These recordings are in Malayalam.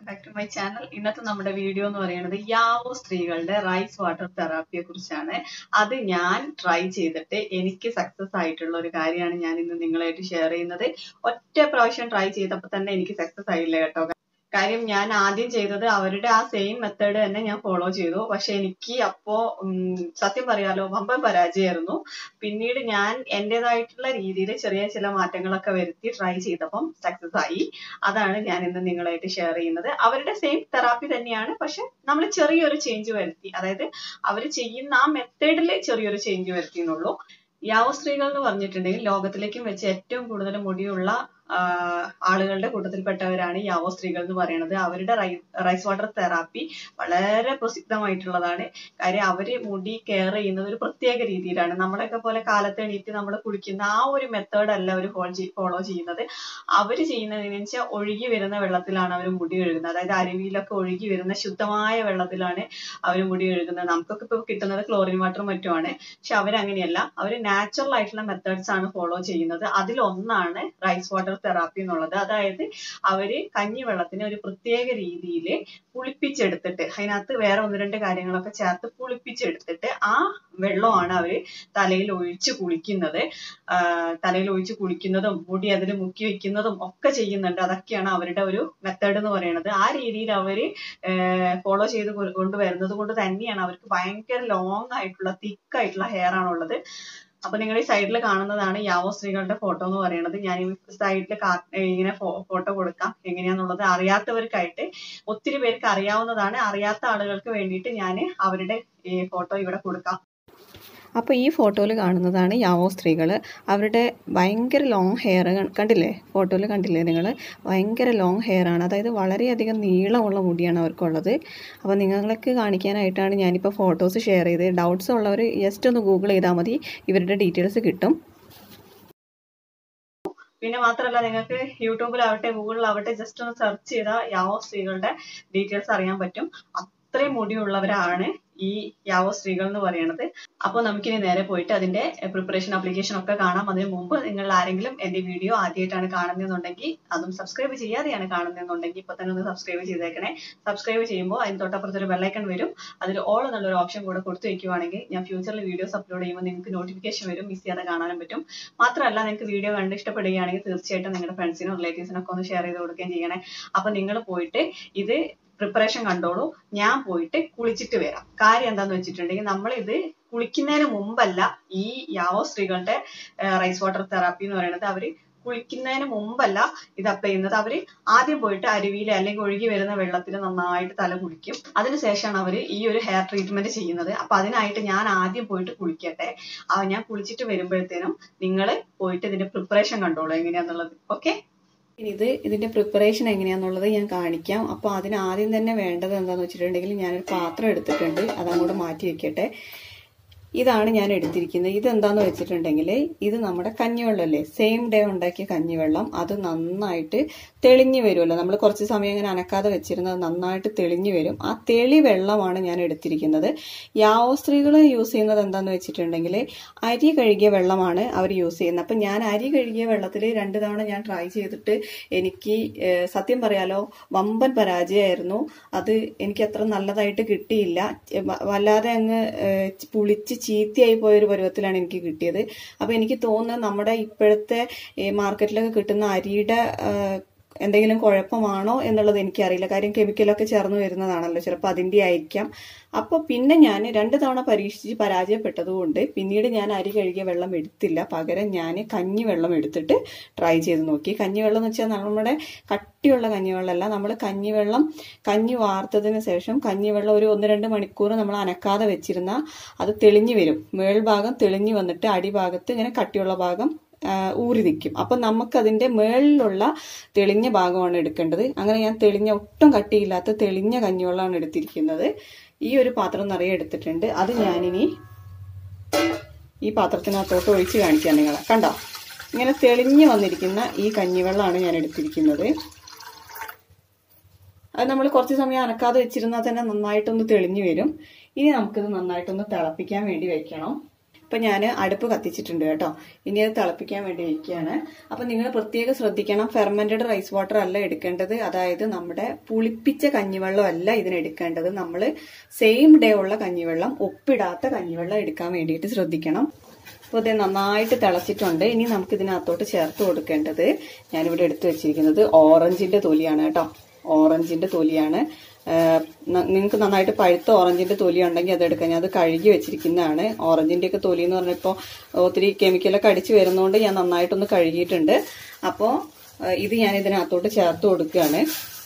ബാക്ക് ടു മൈ ചാനൽ ഇന്നത്തെ നമ്മുടെ വീഡിയോ എന്ന് പറയുന്നത് യാവോ സ്ത്രീകളുടെ റൈസ് വാട്ടർ തെറാപ്പിയെ കുറിച്ചാണ് അത് ഞാൻ ട്രൈ ചെയ്തിട്ട് എനിക്ക് സക്സസ് ആയിട്ടുള്ള ഒരു കാര്യമാണ് ഞാൻ ഇന്ന് നിങ്ങളായിട്ട് ഷെയർ ചെയ്യുന്നത് ഒറ്റ പ്രാവശ്യം ട്രൈ ചെയ്തപ്പോൾ തന്നെ എനിക്ക് സക്സസ് ആയില്ല കേട്ടോ കാര്യം ഞാൻ ആദ്യം ചെയ്തത് അവരുടെ ആ സെയിം മെത്തേഡ് തന്നെ ഞാൻ ഫോളോ ചെയ്തു പക്ഷെ എനിക്ക് അപ്പോ ഉം, സത്യം പറയാലോ വമ്പൻ പരാജയമായിരുന്നു പിന്നീട് ഞാൻ എന്റേതായിട്ടുള്ള രീതിയിൽ ചെറിയ ചില മാറ്റങ്ങളൊക്കെ വരുത്തി ട്രൈ ചെയ്തപ്പം സക്സസ് ആയി അതാണ് ഞാൻ ഇന്ന് നിങ്ങളായിട്ട് ഷെയർ ചെയ്യുന്നത് അവരുടെ സെയിം തെറാപ്പി തന്നെയാണ് പക്ഷെ നമ്മൾ ചെറിയൊരു ചേഞ്ച് വരുത്തി അതായത് അവർ ചെയ്യുന്ന ആ മെത്തേഡിൽ ചെറിയൊരു ചേഞ്ച് വരുത്തി എന്നുള്ളൂ യാവോ സ്ത്രീകൾ എന്ന് പറഞ്ഞിട്ടുണ്ടെങ്കിൽ ലോകത്തിലേക്കും വെച്ച് ഏറ്റവും കൂടുതൽ മുടിയുള്ള ആ, ആളുകളുടെ കൂട്ടത്തിൽപ്പെട്ടവരാണ് ഈ യാവോ സ്ത്രീകൾ എന്ന് പറയുന്നത് അവരുടെ റൈസ് വാട്ടർ തെറാപ്പി വളരെ പ്രസിദ്ധമായിട്ടുള്ളതാണ് കാര്യം അവര് മുടി കെയർ ചെയ്യുന്നത് ഒരു പ്രത്യേക രീതിയിലാണ് നമ്മളെയൊക്കെ പോലെ കാലത്ത് എണീറ്റ് നമ്മൾ കുളിക്കുന്ന ആ ഒരു മെത്തേഡ് അല്ല അവർ ഫോളോ ചെയ്യുന്നത് അവര് ചെയ്യുന്നതെന്ന് വെച്ചാൽ ഒഴുകി വരുന്ന വെള്ളത്തിലാണ് അവർ മുടി കഴുകുന്നത് അതായത് അരുവിയിലൊക്കെ ഒഴുകി വരുന്ന ശുദ്ധമായ വെള്ളത്തിലാണ് അവർ മുടി കഴുകുന്നത് നമുക്കൊക്കെ ഇപ്പൊ കിട്ടുന്നത് ക്ലോറിൻ വാട്ടറും മറ്റുമാണ് പക്ഷെ അവരങ്ങനെയല്ല അവർ നാച്ചുറൽ ആയിട്ടുള്ള മെത്തേഡ്സ് ആണ് ഫോളോ ചെയ്യുന്നത് അതിലൊന്നാണ് റൈസ് വാട്ടർ തെറാപ്പി എന്നുള്ളത് അതായത് അവര് കഞ്ഞിവെള്ളത്തിനെ ഒരു പ്രത്യേക രീതിയിൽ പുളിപ്പിച്ചെടുത്തിട്ട് അതിനകത്ത് വേറെ ഒന്ന് രണ്ട് കാര്യങ്ങളൊക്കെ ചേർത്ത് പുളിപ്പിച്ചെടുത്തിട്ട് ആ വെള്ളമാണ് അവര് തലയിൽ ഒഴിച്ച് കുളിക്കുന്നത് ആഹ് തലയിൽ ഒഴിച്ച് കുളിക്കുന്നതും മുടി അതിൽ മുക്കി വെക്കുന്നതും ഒക്കെ ചെയ്യുന്നുണ്ട് അതൊക്കെയാണ് അവരുടെ ഒരു മെത്തേഡ് എന്ന് പറയുന്നത് ആ രീതിയിൽ അവര് ഫോളോ ചെയ്ത് കൊ- കൊണ്ടുവരുന്നത് കൊണ്ട് തന്നെയാണ് അവർക്ക് ഭയങ്കര ലോങ് ആയിട്ടുള്ള തിക്ക് ആയിട്ടുള്ള ഹെയർ ആണുള്ളത് അപ്പൊ നിങ്ങൾ ഈ സൈഡിൽ കാണുന്നതാണ് യാവോ സ്ത്രീകളുടെ ഫോട്ടോ എന്ന് പറയുന്നത് ഞാൻ ഈ സൈഡിൽ ഇങ്ങനെ ഫോട്ടോ കൊടുക്കാം എങ്ങനെയാന്നുള്ളത് അറിയാത്തവർക്കായിട്ട് ഒത്തിരി പേർക്ക് അറിയാവുന്നതാണ് അറിയാത്ത ആളുകൾക്ക് വേണ്ടിയിട്ട് ഞാൻ അവരുടെ ഈ ഫോട്ടോ ഇവിടെ കൊടുക്കാം അപ്പോൾ ഈ ഫോട്ടോയിൽ കാണുന്നതാണ് യാവോ സ്ത്രീകൾ അവരുടെ ഭയങ്കര ലോങ് ഹെയർ കണ്ടില്ലേ ഫോട്ടോയിൽ കണ്ടില്ലേ നിങ്ങൾ ഭയങ്കര ലോങ് ഹെയർ ആണ് അതായത് വളരെയധികം നീളമുള്ള മുടിയാണ് അവർക്കുള്ളത് അപ്പോൾ നിങ്ങൾക്ക് കാണിക്കാനായിട്ടാണ് ഞാനിപ്പോൾ ഫോട്ടോസ് ഷെയർ ചെയ്തത് ഡൗട്ട്സ് ഉള്ളവർ ജസ്റ്റ് ഒന്ന് ഗൂഗിൾ ചെയ്താൽ മതി ഇവരുടെ ഡീറ്റെയിൽസ് കിട്ടും പിന്നെ മാത്രമല്ല നിങ്ങൾക്ക് യൂട്യൂബിലാവട്ടെ ഗൂഗിളിലാവട്ടെ ജസ്റ്റ് ഒന്ന് സെർച്ച് ചെയ്താൽ യാവോ സ്ത്രീകളുടെ ഡീറ്റെയിൽസ് അറിയാൻ പറ്റും അത്രയും മുടിയുള്ളവരാണ് ഈ യാവോ സ്ത്രീകൾ എന്ന് പറയുന്നത് അപ്പോൾ നമുക്കിനി നേരെ പോയിട്ട് അതിന്റെ പ്രിപ്പറേഷൻ അപ്ലിക്കേഷൻ ഒക്കെ കാണാം അതിന് മുമ്പ് നിങ്ങൾ ആരെങ്കിലും എന്റെ വീഡിയോ ആദ്യമായിട്ടാണ് കാണുന്നതെന്നുണ്ടെങ്കിൽ അതും സബ്സ്ക്രൈബ് ചെയ്യാതെയാണ് കാണുന്നതെന്നുണ്ടെങ്കിൽ ഇപ്പൊ തന്നെ ഒന്ന് സബ്സ്ക്രൈബ് ചെയ്തേക്കണേ സബ്സ്ക്രൈബ് ചെയ്യുമ്പോൾ അതിന് തൊട്ടപ്പുറത്ത് ഒരു ബെല്ലൈക്കൺ വരും അതിൽ ഓൾ എന്നുള്ള ഒരു ഓപ്ഷൻ കൂടെ കൊടുത്തു വെക്കുവാണെങ്കിൽ ഞാൻ ഫ്യൂച്ചറിൽ വീഡിയോസ് അപ്ലോഡ് ചെയ്യുമ്പോൾ നിങ്ങൾക്ക് നോട്ടിഫിക്കേഷൻ വരും മിസ് ചെയ്യാതെ കാണാനും പറ്റും മാത്രമല്ല നിങ്ങൾക്ക് വീഡിയോ കണ്ട് ഇഷ്ടപ്പെടുകയാണെങ്കിൽ തീർച്ചയായിട്ടും നിങ്ങളുടെ ഫ്രണ്ട്സിനും റിലേറ്റീവ്സിനും ഒക്കെ ഒന്ന് ഷെയർ ചെയ്ത് കൊടുക്കുകയും ചെയ്യണേ അപ്പൊ നിങ്ങൾ പോയിട്ട് ഇത് പ്രിപ്പറേഷൻ കണ്ടോളൂ ഞാൻ പോയിട്ട് കുളിച്ചിട്ട് വരാം കാര്യം എന്താന്ന് വെച്ചിട്ടുണ്ടെങ്കിൽ നമ്മൾ ഇത് കുളിക്കുന്നതിന് മുമ്പല്ല ഈ യാവോ സ്ത്രീകളുടെ റൈസ് വാട്ടർ തെറാപ്പി എന്ന് പറയുന്നത് അവര് കുളിക്കുന്നതിന് മുമ്പല്ല ഇത് അപ്ലൈ ചെയ്യുന്നത് അവര് ആദ്യം പോയിട്ട് അരുവിയിൽ അല്ലെങ്കിൽ ഒഴുകി വരുന്ന വെള്ളത്തിൽ നന്നായിട്ട് തല കുളിക്കും അതിനുശേഷമാണ് അവര് ഈ ഒരു ഹെയർ ട്രീറ്റ്മെന്റ് ചെയ്യുന്നത് അപ്പൊ അതിനായിട്ട് ഞാൻ ആദ്യം പോയിട്ട് കുളിക്കട്ടെ ആ ഞാൻ കുളിച്ചിട്ട് വരുമ്പോഴത്തേനും നിങ്ങൾ പോയിട്ട് ഇതിന്റെ പ്രിപ്പറേഷൻ കണ്ടോളൂ എങ്ങനെയാന്നുള്ളത് ഓക്കെ ഇനി ഇത് ഇതിന്റെ പ്രിപ്പറേഷൻ എങ്ങനെയാന്നുള്ളത് ഞാൻ കാണിക്കാം അപ്പോൾ അതിന് ആദ്യം തന്നെ വേണ്ടത് എന്താന്ന് വെച്ചിട്ടുണ്ടെങ്കിൽ ഞാനൊരു പാത്രം എടുത്തിട്ടുണ്ട് അതങ്ങോട്ട് മാറ്റി വെക്കട്ടെ ഇതാണ് ഞാൻ എടുത്തിരിക്കുന്നത് ഇതെന്താന്ന് വെച്ചിട്ടുണ്ടെങ്കിൽ ഇത് നമ്മുടെ കഞ്ഞിവെള്ളമല്ലേ സെയിം ഡേ ഉണ്ടാക്കിയ കഞ്ഞിവെള്ളം അത് നന്നായിട്ട് തെളിഞ്ഞു വരുമല്ലോ നമ്മൾ കുറച്ച് സമയം ഇങ്ങനെ അനക്കാതെ വെച്ചിരുന്നത് നന്നായിട്ട് തെളിഞ്ഞു വരും ആ തെളി വെള്ളമാണ് ഞാൻ എടുത്തിരിക്കുന്നത് യാവോ സ്ത്രീകൾ യൂസ് ചെയ്യുന്നത് എന്താന്ന് വെച്ചിട്ടുണ്ടെങ്കിൽ അരി കഴുകിയ വെള്ളമാണ് അവർ യൂസ് ചെയ്യുന്നത് അപ്പം ഞാൻ അരി കഴുകിയ വെള്ളത്തിൽ രണ്ട് തവണ ഞാൻ ട്രൈ ചെയ്തിട്ട് എനിക്ക് ഏഹ്, സത്യം പറയാലോ വമ്പൻ പരാജയമായിരുന്നു അത് എനിക്ക് അത്ര നല്ലതായിട്ട് കിട്ടിയില്ല ചെ- വ- വല്ലാതെ അങ്ങ് ഏഹ്, പുളിച്ച് ചീത്തയായി പോയ ഒരു പരുവത്തിലാണ് എനിക്ക് കിട്ടിയത് അപ്പൊ എനിക്ക് തോന്നുന്നത് നമ്മുടെ ഇപ്പോഴത്തെ ഈ മാർക്കറ്റിലൊക്കെ കിട്ടുന്ന അരിയുടെ ഏഹ്, എന്തെങ്കിലും കുഴപ്പമാണോ എന്നുള്ളത് എനിക്കറിയില്ല കാര്യം കെമിക്കലൊക്കെ ചേർന്ന് വരുന്നതാണല്ലോ ചിലപ്പോൾ അതിൻ്റെ ആയിരിക്കാം അപ്പോൾ പിന്നെ ഞാൻ രണ്ട് തവണ പരീക്ഷിച്ച് പരാജയപ്പെട്ടതുകൊണ്ട് പിന്നീട് ഞാൻ അരി കഴുകിയ വെള്ളം എടുത്തില്ല പകരം ഞാൻ കഞ്ഞി വെള്ളം എടുത്തിട്ട് ട്രൈ ചെയ്ത് നോക്കി കഞ്ഞിവെള്ളം എന്ന് വെച്ചാൽ നമ്മുടെ കട്ടിയുള്ള കഞ്ഞിവെള്ളമല്ല നമ്മൾ കഞ്ഞിവെള്ളം കഞ്ഞി വാർത്തതിന് ശേഷം കഞ്ഞിവെള്ളം ഒരു ഒന്ന് രണ്ട് മണിക്കൂർ നമ്മൾ അനക്കാതെ വെച്ചിരുന്ന അത് തെളിഞ്ഞു വരും മേൾഭാഗം തെളിഞ്ഞു വന്നിട്ട് അടിഭാഗത്ത് ഇങ്ങനെ കട്ടിയുള്ള ഭാഗം ആ, ഊറി നിൽക്കും അപ്പം നമുക്കതിൻ്റെ മേളിലുള്ള തെളിഞ്ഞ ഭാഗമാണ് എടുക്കേണ്ടത് അങ്ങനെ ഞാൻ തെളിഞ്ഞ ഒട്ടും കട്ടിയില്ലാത്ത തെളിഞ്ഞ കഞ്ഞിവെള്ളമാണ് എടുത്തിരിക്കുന്നത് ഈ ഒരു പാത്രം നിറയെ എടുത്തിട്ടുണ്ട് അത് ഞാനിനി ഈ പാത്രത്തിനകത്തോട്ട് ഒഴിച്ച് കാണിക്കാം നിങ്ങളെ കണ്ടോ ഇങ്ങനെ തെളിഞ്ഞു വന്നിരിക്കുന്ന ഈ കഞ്ഞിവെള്ളമാണ് ഞാൻ എടുത്തിരിക്കുന്നത് അത് നമ്മൾ കുറച്ച് സമയം അനക്കാതെ വെച്ചിരുന്നാൽ തന്നെ നന്നായിട്ടൊന്ന് തെളിഞ്ഞു വരും ഇനി നമുക്കിത് നന്നായിട്ടൊന്ന് തിളപ്പിക്കാൻ വേണ്ടി വെക്കണം ഇപ്പൊ ഞാൻ അടുപ്പ് കത്തിച്ചിട്ടുണ്ട് കേട്ടോ ഇനി അത് തിളപ്പിക്കാൻ വേണ്ടി വയ്ക്കുകയാണ് അപ്പൊ നിങ്ങൾ പ്രത്യേകം ശ്രദ്ധിക്കണം ഫെർമെന്റഡ് റൈസ് വാട്ടർ അല്ല എടുക്കേണ്ടത് അതായത് നമ്മുടെ പുളിപ്പിച്ച കഞ്ഞിവെള്ളം അല്ല ഇതിന് എടുക്കേണ്ടത് നമ്മൾ സെയിം ഡേ ഉള്ള കഞ്ഞിവെള്ളം ഉപ്പിടാത്ത കഞ്ഞിവെള്ളം എടുക്കാൻ വേണ്ടിയിട്ട് ശ്രദ്ധിക്കണം അപ്പോൾ ഇത് നന്നായിട്ട് തിളച്ചിട്ടുണ്ട് ഇനി നമുക്ക് ഇതിനകത്തോട്ട് ചേർത്ത് കൊടുക്കേണ്ടത് ഞാനിവിടെ എടുത്തു വെച്ചിരിക്കുന്നത് ഓറഞ്ചിന്റെ തൊലിയാണ് കേട്ടോ ഓറഞ്ചിന്റെ തൊലിയാണ് നിങ്ങൾക്ക് നന്നായിട്ട് പഴുത്ത ഓറഞ്ചിന്റെ തൊലി ഉണ്ടെങ്കിൽ അത് എടുക്കാം ഞാൻ അത് കഴുകി വെച്ചിരിക്കുന്നതാണ് ഓറഞ്ചിന്റെ ഒക്കെ തൊലി എന്ന് പറഞ്ഞപ്പോൾ ഒത്തിരി കെമിക്കലൊക്കെ അടിച്ചു വരുന്നതുകൊണ്ട് ഞാൻ നന്നായിട്ടൊന്ന് കഴുകിയിട്ടുണ്ട് അപ്പോൾ ഇത് ഞാൻ ഇതിനകത്തോട്ട് ചേർത്ത് കൊടുക്കുകയാണ്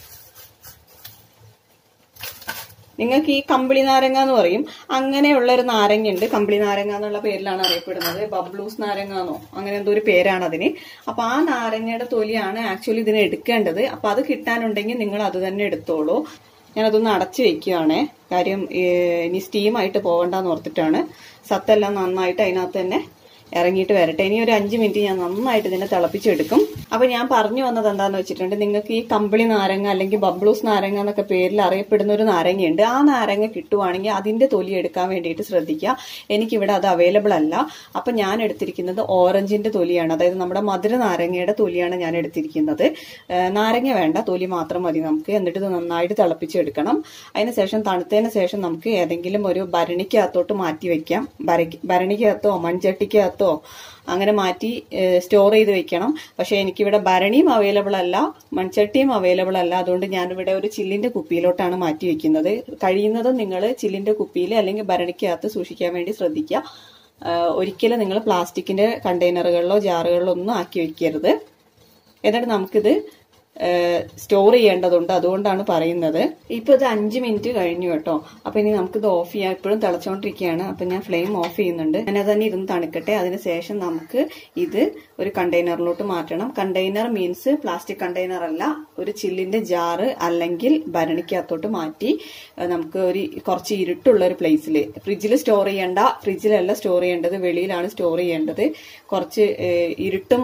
നിങ്ങൾക്ക് ഈ കമ്പിളി നാരങ്ങ എന്ന് പറയും അങ്ങനെയുള്ള ഒരു നാരങ്ങയുണ്ട് കമ്പിളി നാരങ്ങ എന്നുള്ള പേരിലാണ് അറിയപ്പെടുന്നത് ബബ്ലൂസ് നാരങ്ങ എന്നോ അങ്ങനെ എന്തോ ഒരു പേരാണ് അതിന് അപ്പൊ ആ നാരങ്ങയുടെ തൊലിയാണ് ആക്ച്വലി ഇതിന് എടുക്കേണ്ടത് അപ്പൊ അത് കിട്ടാനുണ്ടെങ്കിൽ നിങ്ങൾ അത് തന്നെ എടുത്തോളൂ ഞാനതൊന്ന് അടച്ചു വെക്കുകയാണേ കാര്യം ഇനി സ്റ്റീമായിട്ട് പോകണ്ടെന്ന് ഓർത്തിട്ടാണ് സത്തെല്ലാം നന്നായിട്ട് അതിനകത്ത് തന്നെ ഇറങ്ങിയിട്ട് വരട്ടെ ഇനി ഒരു അഞ്ച് മിനിറ്റ് ഞാൻ നന്നായിട്ട് ഇതിനെ തിളപ്പിച്ചെടുക്കും അപ്പൊ ഞാൻ പറഞ്ഞു വന്നത് എന്താന്ന് വെച്ചിട്ടുണ്ട് നിങ്ങൾക്ക് ഈ കമ്പിളി നാരങ്ങ അല്ലെങ്കിൽ ബബ്ലൂസ് നാരങ്ങ എന്നൊക്കെ പേരിൽ അറിയപ്പെടുന്ന ഒരു നാരങ്ങയുണ്ട് ആ നാരങ്ങ കിട്ടുവാണെങ്കിൽ അതിന്റെ തൊലി എടുക്കാൻ വേണ്ടിയിട്ട് ശ്രദ്ധിക്കുക എനിക്കിവിടെ അത് അവൈലബിൾ അല്ല അപ്പൊ ഞാൻ എടുത്തിരിക്കുന്നത് ഓറഞ്ചിന്റെ തൊലിയാണ് അതായത് നമ്മുടെ മധുര നാരങ്ങയുടെ തൊലിയാണ് ഞാൻ എടുത്തിരിക്കുന്നത് നാരങ്ങ വേണ്ട തൊലി മാത്രം മതി നമുക്ക് എന്നിട്ട് ഇത് നന്നായിട്ട് തിളപ്പിച്ചെടുക്കണം അതിനുശേഷം തണുത്തതിന് ശേഷം നമുക്ക് ഏതെങ്കിലും ഒരു ഭരണിക്കകത്തോട്ട് മാറ്റി വെക്കാം ഭരണിക്കകത്തോ മൺചട്ടിക്കകത്തോ ഭാഗത്തോ അങ്ങനെ മാറ്റി സ്റ്റോർ ചെയ്ത് വെക്കണം പക്ഷെ എനിക്കിവിടെ ഭരണിയും അവൈലബിൾ അല്ല മൺചട്ടിയും അവൈലബിൾ അല്ല അതുകൊണ്ട് ഞാനിവിടെ ഒരു ചില്ലിന്റെ കുപ്പിയിലോട്ടാണ് മാറ്റി വെക്കുന്നത് കഴിയുന്നതും നിങ്ങൾ ചില്ലിന്റെ കുപ്പിയിൽ അല്ലെങ്കിൽ ഭരണിക്കകത്ത് സൂക്ഷിക്കാൻ വേണ്ടി ശ്രദ്ധിക്കുക ഒരിക്കലും നിങ്ങൾ പ്ലാസ്റ്റിക്കിന്റെ കണ്ടെയ്നറുകളിലോ ജാറുകളിലോ ഒന്നും ആക്കി വെക്കരുത് എന്നിട്ട് നമുക്കിത് സ്റ്റോർ ചെയ്യേണ്ടതുണ്ട് അതുകൊണ്ടാണ് പറയുന്നത് ഇപ്പൊ ഇത് അഞ്ച് മിനിറ്റ് കഴിഞ്ഞു കേട്ടോ അപ്പൊ ഇനി നമുക്കിത് ഓഫ് ചെയ്യാം ഇപ്പോഴും തിളച്ചോണ്ടിരിക്കുകയാണ് അപ്പൊ ഞാൻ ഫ്ലെയിം ഓഫ് ചെയ്യുന്നുണ്ട് അങ്ങനെ തന്നെ ഇരുന്ന് തണുക്കട്ടെ അതിനുശേഷം നമുക്ക് ഇത് ഒരു കണ്ടെയ്നറിലോട്ട് മാറ്റണം കണ്ടെയ്നർ മീൻസ് പ്ലാസ്റ്റിക് കണ്ടെയ്നർ അല്ല ഒരു ചില്ലിന്റെ ജാറ് അല്ലെങ്കിൽ ഭരണിക്കകത്തോട്ട് മാറ്റി നമുക്ക് ഒരു കുറച്ച് ഇരുട്ടുള്ള ഒരു പ്ലേസിൽ ഫ്രിഡ്ജിൽ സ്റ്റോർ ചെയ്യേണ്ട ഫ്രിഡ്ജിലല്ല സ്റ്റോർ ചെയ്യേണ്ടത് വെളിയിലാണ് സ്റ്റോർ ചെയ്യേണ്ടത് കുറച്ച് ഇരുട്ടും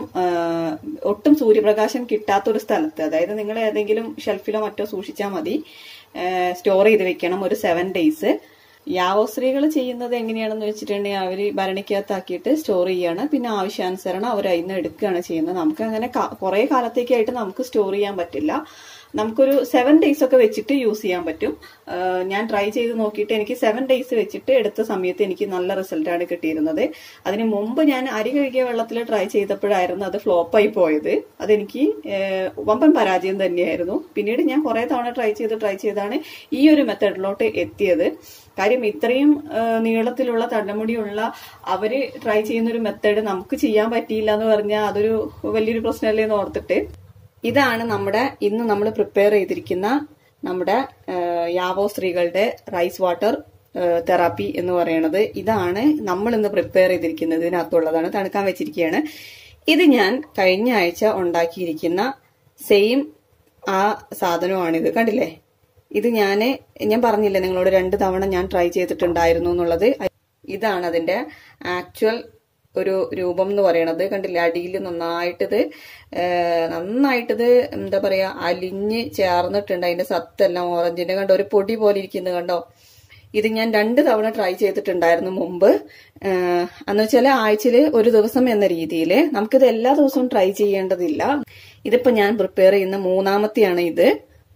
ഒട്ടും സൂര്യപ്രകാശം കിട്ടാത്ത ഒരു സ്ഥലത്ത് അതായത് നിങ്ങൾ ഏതെങ്കിലും ഷെൽഫിലോ മറ്റോ സൂക്ഷിച്ചാൽ മതി സ്റ്റോർ ചെയ്ത് വെക്കണം ഒരു സെവൻ ഡേയ്സ് യാവോസ്ത്രീകൾ ചെയ്യുന്നത് എങ്ങനെയാണെന്ന് വെച്ചിട്ടുണ്ടെങ്കിൽ അവർ ഭരണിക്കകത്താക്കിയിട്ട് സ്റ്റോർ ചെയ്യാണ് പിന്നെ ആവശ്യാനുസരണം അവർ അതിൽ നിന്ന് എടുക്കുകയാണ് ചെയ്യുന്നത് നമുക്ക് അങ്ങനെ കുറെ കാലത്തേക്കായിട്ട് നമുക്ക് സ്റ്റോർ ചെയ്യാൻ പറ്റില്ല നമുക്കൊരു സെവൻ ഡേയ്സ് ഒക്കെ വെച്ചിട്ട് യൂസ് ചെയ്യാൻ പറ്റും ഞാൻ ട്രൈ ചെയ്ത് നോക്കിയിട്ട് എനിക്ക് സെവൻ ഡേയ്സ് വെച്ചിട്ട് എടുത്ത സമയത്ത് എനിക്ക് നല്ല റിസൾട്ടാണ് കിട്ടിയിരുന്നത് അതിന് മുമ്പ് ഞാൻ അരി കഴുകിയ വെള്ളത്തിൽ ട്രൈ ചെയ്തപ്പോഴായിരുന്നു അത് ഫ്ലോപ്പായി പോയത് അതെനിക്ക് വമ്പൻ പരാജയം തന്നെയായിരുന്നു പിന്നീട് ഞാൻ കുറെ തവണ ട്രൈ ചെയ്ത് ട്രൈ ചെയ്താണ് ഈ ഒരു മെത്തഡിലോട്ട് എത്തിയത് കാര്യം ഇത്രയും നീളത്തിലുള്ള തണ്ടമുടിയുള്ള അവര് ട്രൈ ചെയ്യുന്ന ഒരു മെത്തേഡ് നമുക്ക് ചെയ്യാൻ പറ്റിയില്ല എന്ന് പറഞ്ഞാൽ അതൊരു വലിയൊരു പ്രശ്നമല്ലേ എന്ന് ഓർത്തിട്ട് ഇതാണ് നമ്മുടെ ഇന്ന് നമ്മൾ പ്രിപ്പയർ ചെയ്തിരിക്കുന്ന നമ്മുടെ യാവോ സ്ത്രീകളുടെ റൈസ് വാട്ടർ തെറാപ്പി എന്ന് പറയുന്നത് ഇതാണ് നമ്മൾ ഇന്ന് പ്രിപ്പയർ ചെയ്തിരിക്കുന്നത് ഇതിനകത്തുള്ളതാണ് തണുക്കാൻ വെച്ചിരിക്കുകയാണ് ഇത് ഞാൻ കഴിഞ്ഞ ആഴ്ച ഉണ്ടാക്കിയിരിക്കുന്ന സെയിം ആ സാധനമാണിത് കണ്ടില്ലേ ഇത് ഞാൻ ഞാൻ പറഞ്ഞില്ലേ നിങ്ങളോട് രണ്ട് തവണ ഞാൻ ട്രൈ ചെയ്തിട്ടുണ്ടായിരുന്നു എന്നുള്ളത് ഇതാണ് അതിന്റെ ആക്ച്വൽ ഒരു രൂപം എന്ന് പറയണത് കണ്ടില്ലേ അടിയിൽ നന്നായിട്ടിത് നന്നായിട്ടിത് എന്താ പറയാ അലിഞ്ഞ് ചേർന്നിട്ടുണ്ട് അതിന്റെ സത്തെല്ലാം ഓറഞ്ചിന്റെ കണ്ടോ ഒരു പൊടി പോലെ ഇരിക്കുന്നത് കണ്ടോ ഇത് ഞാൻ രണ്ട് തവണ ട്രൈ ചെയ്തിട്ടുണ്ടായിരുന്നു മുമ്പ് എന്ന് വെച്ചാൽ ആഴ്ചയിൽ ഒരു ദിവസം എന്ന രീതിയിൽ നമുക്കിത് എല്ലാ ദിവസവും ട്രൈ ചെയ്യേണ്ടതില്ല ഇതിപ്പോ ഞാൻ പ്രിപ്പയർ ചെയ്യുന്ന മൂന്നാമത്തെയാണ് ഇത്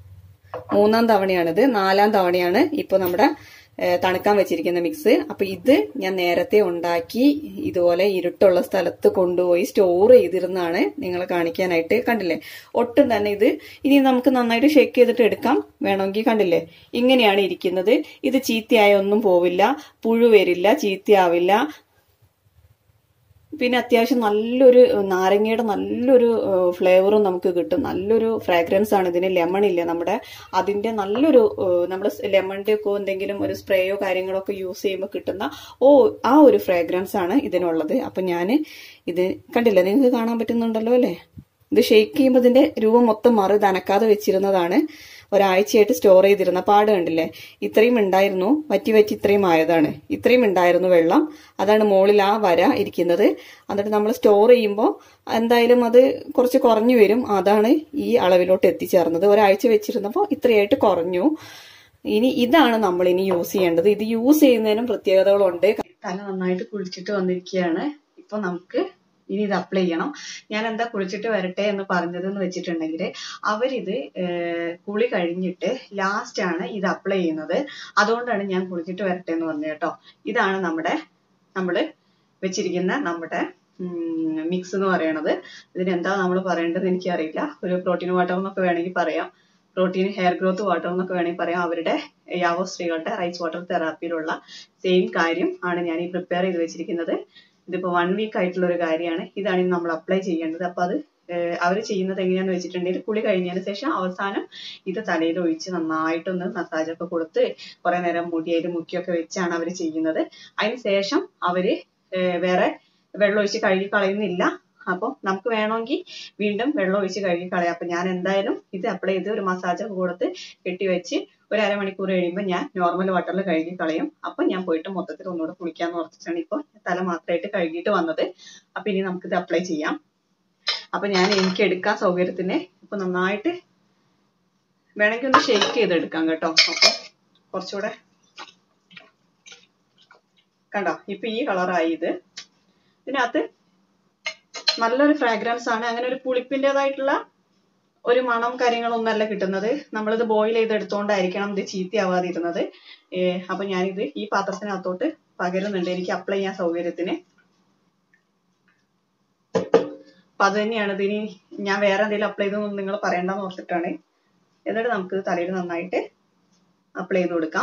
മൂന്നാം തവണയാണിത് നാലാം തവണയാണ് ഇപ്പൊ നമ്മുടെ തണുക്കാൻ വെച്ചിരിക്കുന്ന മിക്സ് അപ്പൊ ഇത് ഞാൻ നേരത്തെ ഉണ്ടാക്കി ഇതുപോലെ ഇരുട്ടുള്ള സ്ഥലത്ത് കൊണ്ടുപോയി സ്റ്റോർ ചെയ്തിരുന്നാണ് നിങ്ങളെ കാണിക്കാനായിട്ട് കണ്ടില്ലേ ഒട്ടും തന്നെ ഇത് ഇനി നമുക്ക് നന്നായിട്ട് ഷേക്ക് ചെയ്തിട്ട് എടുക്കാം വേണമെങ്കിൽ കണ്ടില്ലേ ഇങ്ങനെയാണ് ഇരിക്കുന്നത് ഇത് ചീത്തയായ ഒന്നും പോവില്ല പുഴു വരില്ല ചീത്തയാവില്ല പിന്നെ അത്യാവശ്യം നല്ലൊരു നാരങ്ങയുടെ നല്ലൊരു ഫ്ലേവറും നമുക്ക് കിട്ടും നല്ലൊരു ഫ്രാഗ്രൻസ് ആണ് ഇതിന് ലെമൺ ഇല്ല നമ്മുടെ അതിന്റെ നല്ലൊരു നമ്മൾ ലെമണിന്റെ ഒക്കെ എന്തെങ്കിലും ഒരു സ്പ്രേയോ കാര്യങ്ങളോ ഒക്കെ യൂസ് ചെയ്യുമ്പോൾ കിട്ടുന്ന ഓ ആ ഒരു ഫ്രാഗ്രൻസ് ആണ് ഇതിനുള്ളത് അപ്പൊ ഞാൻ ഇത് കണ്ടില്ല നിങ്ങൾക്ക് കാണാൻ പറ്റുന്നുണ്ടല്ലോ അല്ലേ ഇത് ഷെയ്ക്ക് ചെയ്യുമ്പോൾ ഇതിന്റെ രൂപം മൊത്തം മാറി നനക്കാതെ വെച്ചിരുന്നതാണ് ഒരാഴ്ചയായിട്ട് സ്റ്റോർ ചെയ്തിരുന്ന പാട് കണ്ടില്ലേ ഇത്രയും ഉണ്ടായിരുന്നു വറ്റി വറ്റി ഇത്രയും ആയതാണ് ഇത്രയും ഉണ്ടായിരുന്നു വെള്ളം അതാണ് മുകളിൽ ആ വര ഇരിക്കുന്നത് എന്നിട്ട് നമ്മൾ സ്റ്റോർ ചെയ്യുമ്പോൾ എന്തായാലും അത് കുറച്ച് കുറഞ്ഞു വരും അതാണ് ഈ അളവിലോട്ട് എത്തിച്ചേർന്നത് ഒരാഴ്ച വെച്ചിരുന്നപ്പോൾ ഇത്രയായിട്ട് കുറഞ്ഞു ഇനി ഇതാണ് നമ്മൾ ഇനി യൂസ് ചെയ്യേണ്ടത് ഇത് യൂസ് ചെയ്യുന്നതിനും പ്രത്യേകതകളുണ്ട് തല നന്നായിട്ട് കുളിച്ചിട്ട് വന്നിരിക്കുകയാണ് ഇപ്പൊ നമുക്ക് ഇനി ഇത് അപ്ലൈ ചെയ്യണം ഞാൻ എന്താ കുളിച്ചിട്ട് വരട്ടെ എന്ന് പറഞ്ഞത് എന്ന് വെച്ചിട്ടുണ്ടെങ്കിൽ അവരിത് ഏർ കുളി കഴിഞ്ഞിട്ട് ലാസ്റ്റ് ആണ് ഇത് അപ്ലൈ ചെയ്യുന്നത് അതുകൊണ്ടാണ് ഞാൻ കുളിച്ചിട്ട് വരട്ടെ എന്ന് പറഞ്ഞത് കേട്ടോ ഇതാണ് നമ്മുടെ നമ്മള് വെച്ചിരിക്കുന്ന നമ്മുടെ മിക്സ് എന്ന് പറയണത് ഇതിന് എന്താ നമ്മൾ പറയേണ്ടത് എനിക്കറിയില്ല ഒരു പ്രോട്ടീൻ വാട്ടർ എന്നൊക്കെ വേണമെങ്കിൽ പറയാം പ്രോട്ടീൻ ഹെയർ ഗ്രോത്ത് വാട്ടർ എന്നൊക്കെ വേണമെങ്കിൽ പറയാം അവരുടെ യാവോ സ്ത്രീകളുടെ റൈസ് വാട്ടർ തെറാപ്പിയിലുള്ള സെയിം കാര്യം ആണ് ഞാൻ ഈ പ്രിപ്പയർ ചെയ്ത് വെച്ചിരിക്കുന്നത് ഇതിപ്പോ വൺ വീക്ക് ആയിട്ടുള്ള ഒരു കാര്യമാണ് ഇതാണ് ഇനി നമ്മൾ അപ്ലൈ ചെയ്യേണ്ടത് അപ്പൊ അത് അവർ ചെയ്യുന്നത് എങ്ങനെയാന്ന് വെച്ചിട്ടുണ്ടെങ്കിൽ കുളി കഴിഞ്ഞതിന് ശേഷം അവസാനം ഇത് തലയിൽ ഒഴിച്ച് നന്നായിട്ടൊന്ന് മസാജ് ഒക്കെ കൊടുത്ത് കുറെ നേരം മുടിയിൽ മുക്കിയൊക്കെ വെച്ചാണ് അവർ ചെയ്യുന്നത് അതിന് ശേഷം അവര് ഏർ വേറെ വെള്ളം ഒഴിച്ച് കഴുകി കളയുന്നില്ല അപ്പൊ നമുക്ക് വേണമെങ്കിൽ വീണ്ടും വെള്ളം ഒഴിച്ച് കഴുകി കളയാം അപ്പൊ ഞാൻ എന്തായാലും ഇത് അപ്ലൈ ചെയ്ത് ഒരു മസാജ് ഒക്കെ കൊടുത്ത് കെട്ടിവെച്ച് ഒരു അരമണിക്കൂർ കഴിയുമ്പോൾ ഞാൻ നോർമൽ വാട്ടറിൽ കഴുകി കളയും അപ്പൊ ഞാൻ പോയിട്ട് മൊത്തത്തിൽ ഒന്നുകൂടെ കുളിക്കാന്ന് ഓർത്തിട്ടാണ് ഇപ്പൊ തല മാത്രമായിട്ട് കഴുകിയിട്ട് വന്നത് അപ്പൊ ഇനി നമുക്കിത് അപ്ലൈ ചെയ്യാം അപ്പൊ ഞാൻ എനിക്ക് എടുക്കാൻ സൗകര്യത്തിന് ഇപ്പൊ നന്നായിട്ട് വേണമെങ്കിൽ ഒന്ന് ഷെയ്ക്ക് ചെയ്തെടുക്കാം കേട്ടോ അപ്പൊ കുറച്ചുകൂടെ കണ്ടോ ഇപ്പൊ ഈ കളറായി ഇത് ഇതിനകത്ത് നല്ലൊരു ഫ്രാഗ്രൻസ് ആണ് അങ്ങനെ ഒരു പുളിപ്പിൻ്റെതായിട്ടുള്ള ഒരു മണം കാര്യങ്ങളൊന്നല്ല കിട്ടുന്നത് നമ്മളിത് ബോയിൽ ചെയ്തെടുത്തോണ്ടായിരിക്കണം ഇത് ചീത്തയാവാതിരുന്നത് ഏർ അപ്പൊ ഞാനിത് ഈ പാത്രത്തിനകത്തോട്ട് പകരുന്നുണ്ട് എനിക്ക് അപ്ലൈ ചെയ്യാൻ സൗകര്യത്തിന് അപ്പൊ അത് തന്നെയാണ് ഇതിനി ഞാൻ വേറെ എന്തെങ്കിലും അപ്ലൈ ചെയ്തൊന്നും നിങ്ങൾ പറയണ്ടെന്ന് ഓർത്തിട്ടാണ് എന്നിട്ട് നമുക്ക് തലയിൽ നന്നായിട്ട് അപ്ലൈ ചെയ്ത് കൊടുക്കാം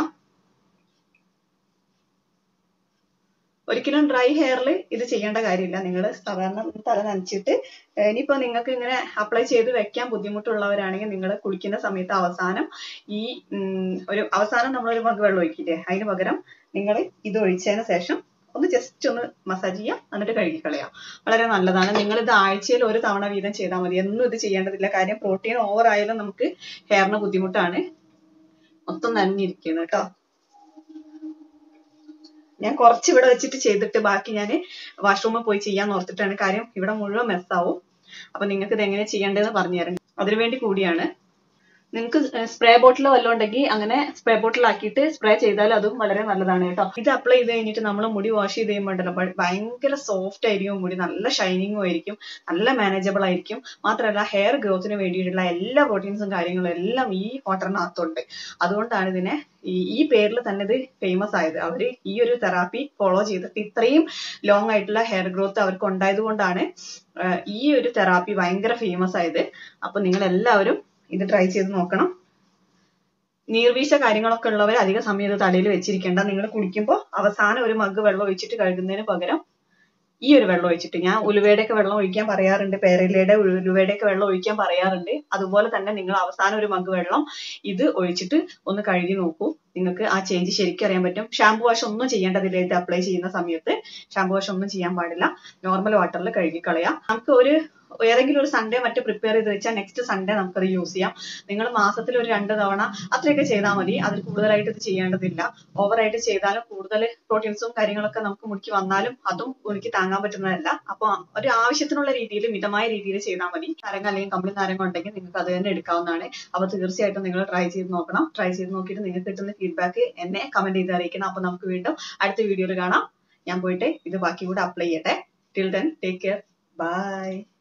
ഒരിക്കലും ഡ്രൈ ഹെയറിൽ ഇത് ചെയ്യേണ്ട കാര്യമില്ല നിങ്ങൾ സാധാരണ തല നനച്ചിട്ട് ഇനിയിപ്പോ നിങ്ങൾക്ക് ഇങ്ങനെ അപ്ലൈ ചെയ്ത് വെക്കാൻ ബുദ്ധിമുട്ടുള്ളവരാണെങ്കിൽ നിങ്ങൾ കുളിക്കുന്ന സമയത്ത് അവസാനം ഈ ഉം, ഒരു അവസാനം നമ്മൾ ഒരു മഗ് വെള്ളം ഒഴിക്കില്ലേ അതിന് പകരം നിങ്ങൾ ഇത് ഒഴിച്ചതിന് ശേഷം ഒന്ന് ജസ്റ്റ് ഒന്ന് മസാജ് ചെയ്യാം എന്നിട്ട് കഴുകി കളയാം വളരെ നല്ലതാണ് നിങ്ങൾ ഇത് ആഴ്ചയിൽ ഒരു തവണ വീതം ചെയ്താൽ മതി എന്നും ഇത് ചെയ്യേണ്ടതില്ല കാര്യം പ്രോട്ടീൻ ഓവർ ആയാലും നമുക്ക് ഹെയറിന് ബുദ്ധിമുട്ടാണ് മൊത്തം നനഞ്ഞിരിക്കുന്നു കേട്ടോ ഞാൻ കുറച്ച് ഇവിടെ വെച്ചിട്ട് ചെയ്തിട്ട് ബാക്കി ഞാൻ വാഷ്റൂമിൽ പോയി ചെയ്യാൻ ഓർത്തിട്ടാണ് കാര്യം ഇവിടെ മുഴുവൻ മെസ്സാവും അപ്പൊ നിങ്ങൾക്ക് ഇത് എങ്ങനെ ചെയ്യേണ്ടതെന്ന് പറഞ്ഞു തരാം അതിനുവേണ്ടി കൂടിയാണ് നിങ്ങൾക്ക് സ്പ്രേ ബോട്ടിൽ വല്ലതും ഉണ്ടെങ്കിൽ അങ്ങനെ സ്പ്രേ ബോട്ടിൽ ആക്കിയിട്ട് സ്പ്രേ ചെയ്താൽ അതും വളരെ നല്ലതാണ് കേട്ടോ ഇത് അപ്ലൈ ചെയ്ത് കഴിഞ്ഞിട്ട് നമ്മൾ മുടി വാഷ് ചെയ്ത് കഴിയുമ്പോൾ ഉണ്ടല്ലോ ഭ- ഭയങ്കര സോഫ്റ്റ് ആയിരിക്കും മുടി നല്ല ഷൈനിങ്ങും ആയിരിക്കും നല്ല മാനേജബിൾ ആയിരിക്കും മാത്രമല്ല ഹെയർ ഗ്രോത്തിന് വേണ്ടിയിട്ടുള്ള എല്ലാ പ്രോട്ടീൻസും കാര്യങ്ങളും എല്ലാം ഈ വാട്ടറിനകത്തുണ്ട് അതുകൊണ്ടാണ് ഇതിനെ ഈ ഈ പേരിൽ തന്നെ ഇത് ഫേമസ് ആയത് അവര് ഈ ഒരു തെറാപ്പി ഫോളോ ചെയ്തിട്ട് ഇത്രയും ലോങ് ആയിട്ടുള്ള ഹെയർ ഗ്രോത്ത് അവർക്ക് ഉണ്ടായത് കൊണ്ടാണ് ആഹ് ഈ ഒരു തെറാപ്പി ഭയങ്കര ഫേമസ് ആയത് അപ്പൊ നിങ്ങൾ എല്ലാവരും ഇത് ട്രൈ ചെയ്ത് നോക്കണം നീർവീഴ്ച കാര്യങ്ങളൊക്കെ ഉള്ളവർ അധിക സമയം ഇത് തലയിൽ വെച്ചിരിക്കേണ്ട നിങ്ങൾ കുളിക്കുമ്പോൾ അവസാനം ഒരു മഗ് വെള്ളം ഒഴിച്ചിട്ട് കഴുകുന്നതിന് പകരം ഈ ഒരു വെള്ളം ഒഴിച്ചിട്ട് ഞാൻ ഉലുവയുടെ ഒക്കെ വെള്ളം ഒഴിക്കാൻ പറയാറുണ്ട് പേരയിലയുടെ ഉലുവയുടെ ഒക്കെ വെള്ളം ഒഴിക്കാൻ പറയാറുണ്ട് അതുപോലെ തന്നെ നിങ്ങൾ അവസാനം ഒരു മഗ് വെള്ളം ഇത് ഒഴിച്ചിട്ട് ഒന്ന് കഴുകി നോക്കൂ നിങ്ങൾക്ക് ആ ചേഞ്ച് ശരിക്കും അറിയാൻ പറ്റും ഷാംപൂ വാഷ് ഒന്നും ചെയ്യേണ്ടതില്ല ഇത് അപ്ലൈ ചെയ്യുന്ന സമയത്ത് ഷാംപൂ വാഷ് ഒന്നും ചെയ്യാൻ പാടില്ല നോർമൽ വാട്ടറിൽ കഴുകി കളയാം നമുക്ക് ഒരു ഏതെങ്കിലും ഒരു സൺഡേ മറ്റു പ്രിപ്പയർ ചെയ്ത് വെച്ചാൽ നെക്സ്റ്റ് സൺഡേ നമുക്കത് യൂസ് ചെയ്യാം നിങ്ങൾ മാസത്തിൽ ഒരു രണ്ട് തവണ അത്രയൊക്കെ ചെയ്താൽ മതി അതിൽ കൂടുതലായിട്ട് ഇത് ചെയ്യേണ്ടതില്ല ഓവറായിട്ട് ചെയ്താലും കൂടുതൽ പ്രോട്ടീൻസും കാര്യങ്ങളൊക്കെ നമുക്ക് മുടിക്ക് വന്നാലും അതും മുടിക്ക് താങ്ങാൻ പറ്റുന്നതല്ല അപ്പൊ ഒരു ആവശ്യത്തിനുള്ള രീതിയിൽ മിതമായ രീതിയിൽ ചെയ്താൽ മതി നാരങ്ങ അല്ലെങ്കിൽ കമ്പിളി നാരങ്ങ ഉണ്ടെങ്കിൽ നിങ്ങൾക്ക് അത് തന്നെ എടുക്കാവുന്നതാണ് അപ്പൊ തീർച്ചയായിട്ടും നിങ്ങൾ ട്രൈ ചെയ്ത് നോക്കണം ട്രൈ ചെയ്ത് നോക്കിയിട്ട് നിങ്ങൾക്ക് കിട്ടുന്ന ഫീഡ്ബാക്ക് എന്നെ കമന്റ് ചെയ്ത് അറിയിക്കണം അപ്പൊ നമുക്ക് വീണ്ടും അടുത്ത വീഡിയോയിൽ കാണാം ഞാൻ പോയിട്ട് ഇത് ബാക്കി കൂടെ അപ്ലൈ ചെയ്യട്ടെ till then take care by